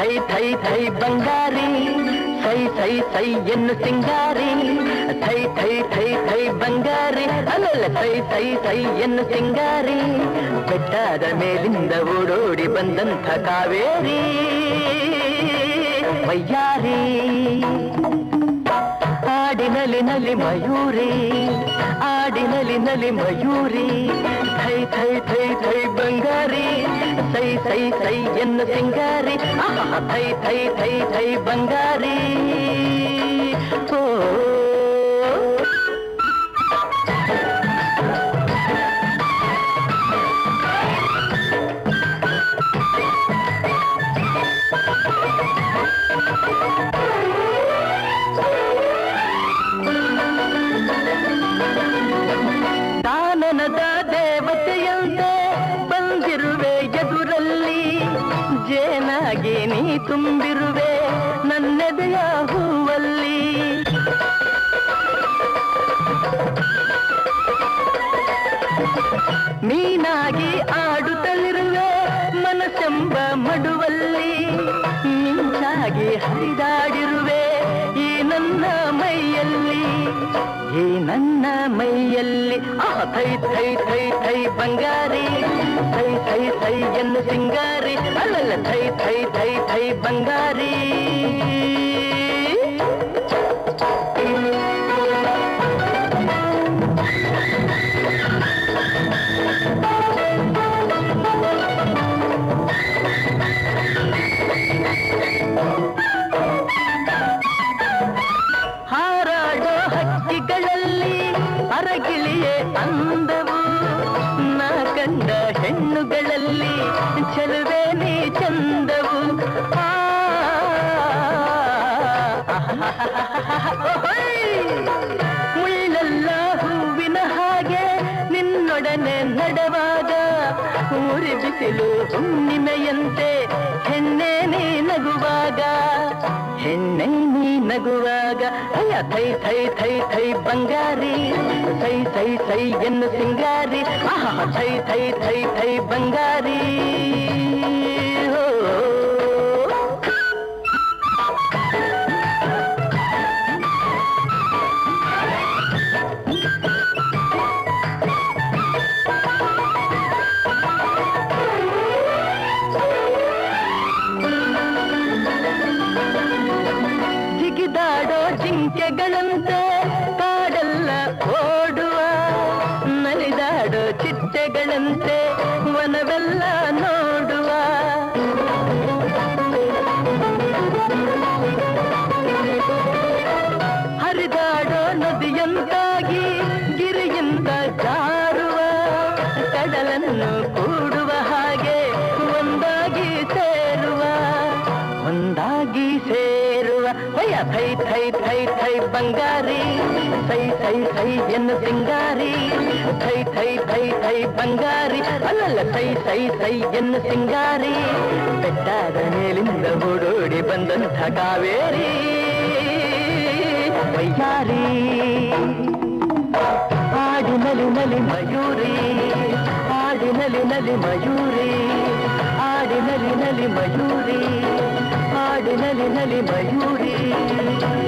Thi ಥೈ ಥೈ ಬಂಗಾರಿ ಸೈ ಸೈ ಸೈ ಎನ್ನು ಸಿಂಗಾರಿ ಥೈ ಥೈ ಥೈ ಥೈ ಬಂಗಾರಿ ಅಲ್ಲಲ್ಲ ಸೈ ಸೈ ಸೈ ಎನ್ನು ಸಿಂಗಾರಿ ಬೆಟ್ಟದ ಮೇಲಿಂದ ಓಡೋಡಿ ಬಂದಂಥ ಕಾವೇರಿ ವಯ್ಯಾರಿ ಆಡಿನಲಿ ನಲಿ ಮಯೂರಿ ಆಡಿನಲಿ ನಲಿ ಮಯೂರಿ ಥೈ ಥೈ ಥೈ ಥೈ ಬಂಗಾರಿ ಸೈ ಸೈ ಸೈ ಎನ್ನು ಸಿಂಗಾರಿ ಆಹಾ, ಥೈ ಥೈ ಥೈ ಥೈ ಬಂಗಾರಿ ಓ ಕಾನನದ ದೇವತೆಯಂತೆ ಬಂದಿರುವೆ ಎದುರಲ್ಲಿ ಜೇನಾಗಿ ನೀ ತುಂಬಿರುವೆ ನನ್ನೆದೆಯ ಹೂವಲ್ಲಿ ಮೀನಾಗಿ ಆಡುತ್ತಲಿರುವೆ ಮನಸ್ಸೆಂಬ ಮಡುವಲ್ಲಿ ಮಿಂಚಾಗಿ ಹರಿದಾಡಿರುವೆ ಈ ನನ್ನ ಮೈಯಲ್ಲಿ ಈ ನನ್ನ ಮೈಯಲ್ಲಿ ಆ ಥೈ ಥೈ ಥೈ ಥೈ ಬಂಗಾರಿ ಥೈ ಥೈ ಥೈ ಎನ್ನು ಸಿಂಗಾರಿ ಅಲ್ಲಲ್ಲ ಥೈ ಥೈ ಥೈ ಥೈ ಬಂಗಾರಿ ಹಾರಾಡೋ ಹಕ್ಕಿಗಳಲ್ಲಿ ಅರಗಿಳಿಯೇ ಅಂದವು ನಾ ಕಂಡ ಹೆಣ್ಣುಗಳಲ್ಲಿ ಚೆಲುವೆ ನೀ ಚಂದವು ಆ, ಓಹೋಯ್! ಮುಳ್ಳಲ್ಲ ಹೂವಿನ ಹಾಗೆ ನಿನ್ನೊಡನೆ ನಡೆವಾಗ ಊರಿ ಬಿಸಿಲು ಹುಣ್ಣಿಮೆಯಂತೆ ಹೆಣ್ಣೆ ನೀ ನಗುವಾಗ ಹೆಣ್ಣೆ ನೀ ನಗುವಾಗ ಅಯ್ಯ ಥೈ ಥೈ ಥೈ ಥೈ ಬಂಗಾರಿ ಸೈ ಸೈ ಸೈ ಎನ್ನು ಸಿಂಗಾರಿ ಆಹಾ ಥೈ ಥೈ ಥೈ ಥೈ ಬಂಗಾರಿ ಹೋ ಜಿಗಿದಾಡೋ ಜಿಂಕೆಗಳಂತೆ ಕಾಡೆಲ್ಲ ಓಡುವ ನಲಿದಾಡೋ ಚಿಟ್ಟೆಗಳಂತೆ ವನವೆಲ್ಲ ನೋಡುವ ಹರಿದಾಡೋ ನದಿಯಂತಾಗಿ ಗಿರಿಯಿಂದ ಜಾರುವ ಕಡಲನ್ನು ಕೂಡುವ ಹಾಗೆ ಒಂದಾಗಿ ಸೇರುವ ಒಂದಾಗಿ ಸೇರುವ ಹೊಯ್ಯ ಥೈ ಥೈ ಥೈ ಥೈ ಬಂಗಾರಿ ಸೈ ಸೈ ಸೈ ಎನ್ನು ಸಿಂಗಾರಿ ಥೈ ಥೈ ಥೈ ಥೈ ಬಂಗಾರಿ ಅಲ್ಲಲ್ಲ ಸೈ ಸೈ ಸೈ ಎನ್ನು ಸಿಂಗಾರಿ ಬೆಟ್ಟದ ಮೇಲಿಂದ ಓಡೋಡಿ ಬಂದಂಥ ಕಾವೇರಿ ವಯ್ಯಾರಿ ಆಡಿನಲಿ ನಲಿ ಮಯೂರಿ ಆಡಿನಲಿ ನಲಿ ಮಯೂರಿ ಆಡಿನಲಿ ನಲಿ ಮಯೂರಿ ಆಡಿನಲಿ ನಲಿ ಮಯೂರಿ